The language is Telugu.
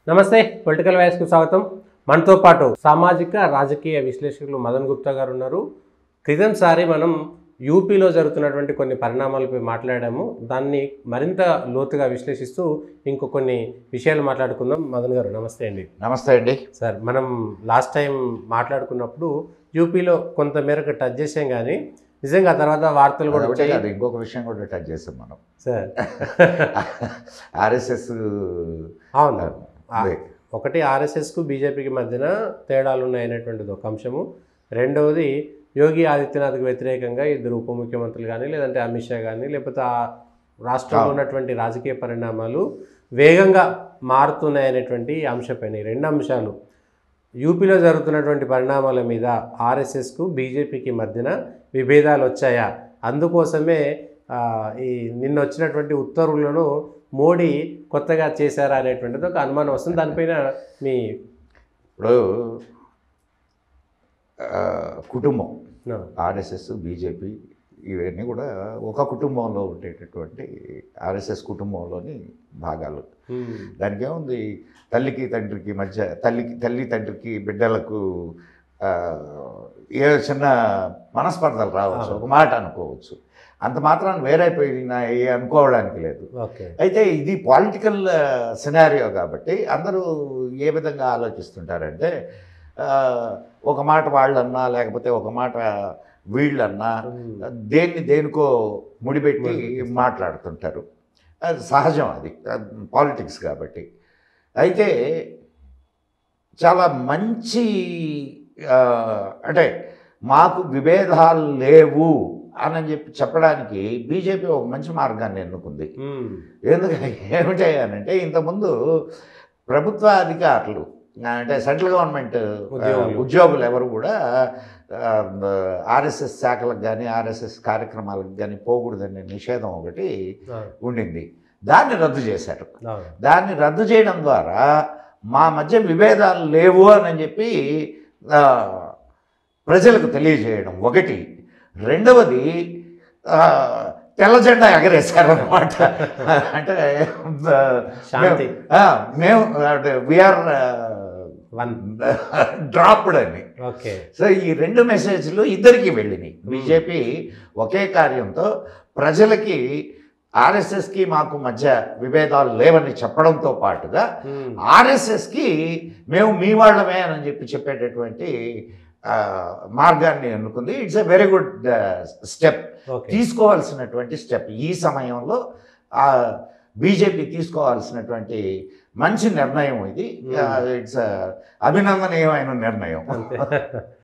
నమస్తే పొలిటికల్ వాయిస్కు స్వాగతం మనతో పాటు సామాజిక రాజకీయ విశ్లేషకులు మదన్ గుప్తా గారు ఉన్నారు క్రితంసారి మనం యూపీలో జరుగుతున్నటువంటి కొన్ని పరిణామాలపై మాట్లాడాము దాన్ని మరింత లోతుగా విశ్లేషిస్తూ ఇంకో కొన్ని విషయాలు మాట్లాడుకుందాం మదన్ గారు నమస్తే అండి నమస్తే అండి సార్ మనం లాస్ట్ టైం మాట్లాడుకున్నప్పుడు యూపీలో కొంత మేరకు టచ్ చేసాం కానీ నిజంగా ఆ తర్వాత వార్తలు కూడా ఒకటే వచ్చాయి కాదు ఇంకొక విషయం కూడా టచ్ చేసాం మనం సార్ ఆర్ఎస్ఎస్ అవును ఆ, ఒకటి ఆర్ఎస్ఎస్కు బీజేపీకి మధ్యన తేడాలు ఉన్నాయనేటువంటిది ఒక అంశము రెండవది యోగి ఆదిత్యనాథ్కు వ్యతిరేకంగా ఇద్దరు ఉప ముఖ్యమంత్రులు కానీ లేదంటే అమిత్ షా కానీ లేకపోతే ఆ రాష్ట్రంలో అవును. ఉన్నటువంటి రాజకీయ పరిణామాలు వేగంగా మారుతున్నాయనేటువంటి అంశపైన ఈ రెండు అంశాలు యూపీలో జరుగుతున్నటువంటి పరిణామాల మీద ఆర్ఎస్ఎస్కు బీజేపీకి మధ్యన విభేదాలు వచ్చాయా అందుకోసమే ఆ, ఈ నిన్న వచ్చినటువంటి ఉత్తర్వులను మోడీ కొత్తగా చేశారా అనేటువంటిది ఒక అనుమానం వస్తుంది దానిపైన మీ ఇప్పుడు ఆ, కుటుంబం no. ఆర్ఎస్ఎస్ బీజేపీ ఇవన్నీ కూడా ఒక కుటుంబంలో ఉండేటటువంటి ఆర్ఎస్ఎస్ కుటుంబంలోని భాగాలు Hmm. దానికి ఏముంది తల్లికి తండ్రికి మధ్య తల్లికి తల్లి తండ్రికి బిడ్డలకు ఆ, ఏ చిన్న మనస్పర్ధలు రావచ్చు ఒక మాట అనుకోవచ్చు అంత మాత్రాన్ని వేరైపోయినా ఏ అనుకోవడానికి లేదు ఓకే అయితే ఇది పాలిటికల్ సినారియో కాబట్టి అందరూ ఏ విధంగా ఆలోచిస్తుంటారంటే ఆ, ఒక మాట వాళ్ళన్నా లేకపోతే ఒక మాట వీళ్ళన్నా Hmm. దేన్ని దేనికో ముడిపెట్టి ముడిపెట్టేస్తారు. మాట్లాడుతుంటారు అది సహజం అది పాలిటిక్స్ కాబట్టి అయితే చాలా మంచి ఆ, అంటే మాకు విభేదాలు లేవు అని చెప్పి చెప్పడానికి బీజేపీ ఒక మంచి మార్గాన్ని ఎన్నుకుంది Hmm. ఎందుకంటే ఏమిటంటే ఇంతకుముందు ప్రభుత్వ అధికారులు అంటే సెంట్రల్ గవర్నమెంట్ ఉద్యోగులు. ఉద్యోగులు ఎవరు కూడా ఆర్ఎస్ఎస్ శాఖలకు కానీ ఆర్ఎస్ఎస్ కార్యక్రమాలకు కానీ పోకూడదనే నిషేధం ఒకటి Ah, ఉండింది దాన్ని రద్దు చేశారు అవును. దాన్ని రద్దు చేయడం ద్వారా మా మధ్య విభేదాలు లేవు అని చెప్పి ఆ, ప్రజలకు తెలియజేయడం ఒకటి రెండవది ఆ, తెల్ల జెండా ఎగరేశారు అనమాట అంటే ఆ, శాంతి. ఆ, మేము విఆర్ వన్ డ్రాప్డ్ అని ఓకే సో ఈ రెండు మెసేజ్లు ఇద్దరికి వెళ్ళినాయి బీజేపీ ఒకే కార్యంతో ప్రజలకి ఆర్ఎస్ఎస్కి మాకు మధ్య విభేదాలు లేవని చెప్పడంతో పాటుగా Hmm. ఆర్ఎస్ఎస్కి మేము మీ వాళ్ళమే అని చెప్పి చెప్పేటటువంటి ఆ, మార్గాన్ని ఎన్నుకుంది it's a very good step okay తీసుకోవాల్సినటువంటి స్టెప్ ఈ సమయంలో ఆ బీజేపీ తీసుకోవాల్సినటువంటి మంచి నిర్ణయం ఇది Hmm. ఇట్స్ అభినందనీయమైన నిర్ణయం అంతే